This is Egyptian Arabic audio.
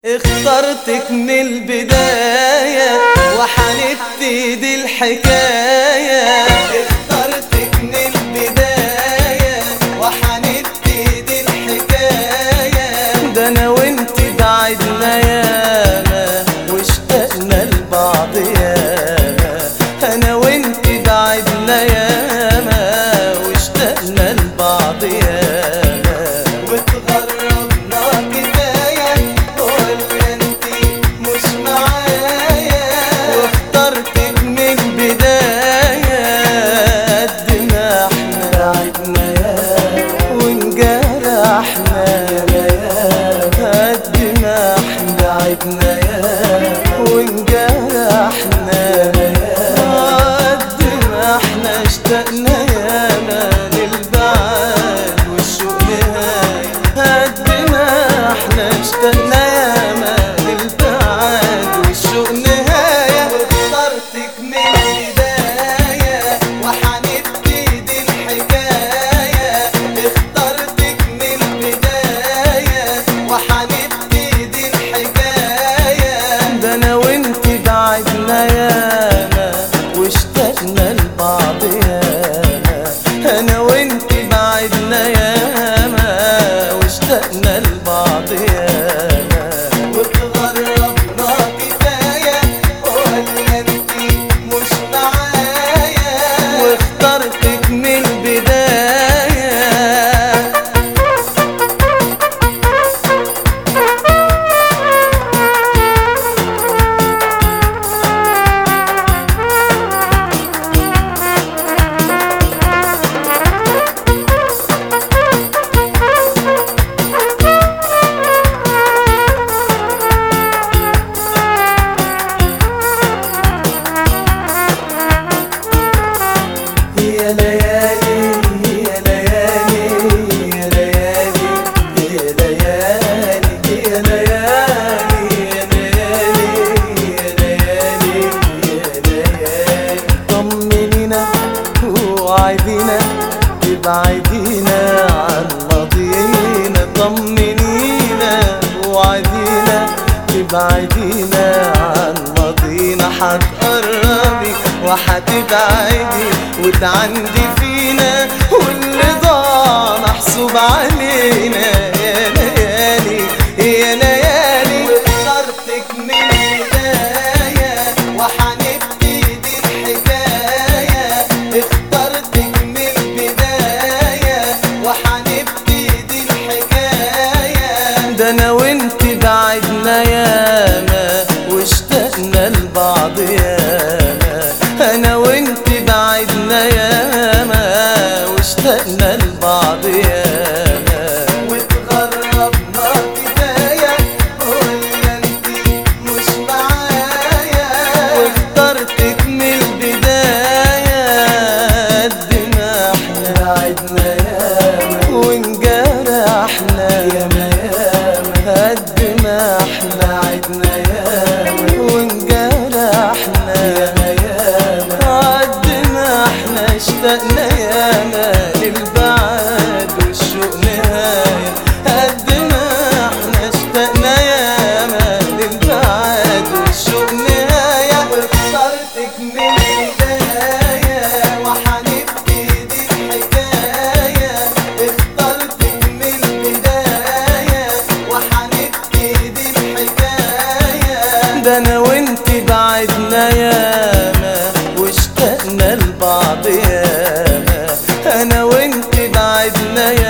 اخترتك من البداية وحنبتدي الحكاية اخترتك من البداية وحنبتدي الحكاية ده انا وانت بعدنا ياما واشتقنا لبعض ياما انا وانت بعدنا ياما واشتقنا لبعض ياما وتغربنا كفاية ولا انت مش معايا واخترتك من البداية قد ما احنا بعدنا ياما وانجرحنا ياما قد ما احنا بعدنا ياما وانجرحنا قد ما احنا اشتقنا ياما للبعد والشوق نهاية قد ما احنا اشتقنا ياما للبعد والشوق نهاية واخترتك من البداية وحنبتدي الحكاية اخترتك من البداية وحنبتدي الحكاية ده انا وانت بعدنا ياما واشتقنا لبعض ياما انا وانت بعدنا ياما واشتقنا لبعض ياما وتغربنا كفاية ولا انت مش معايا واخترتك من البداية يا ليالي يا ليالي يا ليالي يا ليالي يا ليالي يا ليالي يا ليالي يا ليالي طمنينا وعدينا تبعدينا عن ماضينا طمنينا وعدينا تبعدينا عن ماضينا حتقربي وحتبعدي وتعندي فينا واللي ضاع محسوب علينا يا ليالي يا ليالي واخترتك من البداية وحنبتدي الحكاية اخترتك من البداية وحنبتدي الحكاية ده انا وانت بعدنا ياما واشتقنا لبعض ياما انا وانت بعدنا ياما واشتقنا لبعض ياما وتغربنا كفاية ولا انت مش معايا واخترتك من البداية قد ما احنا بعدنا ياما وانجرحنا ياما ياما قد ما احنا بعدنا ياما وانجرحنا ياما ياما قد ما احنا اشتقنا ياما للبعد والشوق نهاية قد ما احنا اشتقنا ياما للبعد والشوق نهاية واخترتك من البداية وحنبتدي الحكاية اخترتك من البداية وحنبتدي الحكاية ده انا وانت بعدنا ياما واشتقنا لبعض ياما انا وانت بعدنا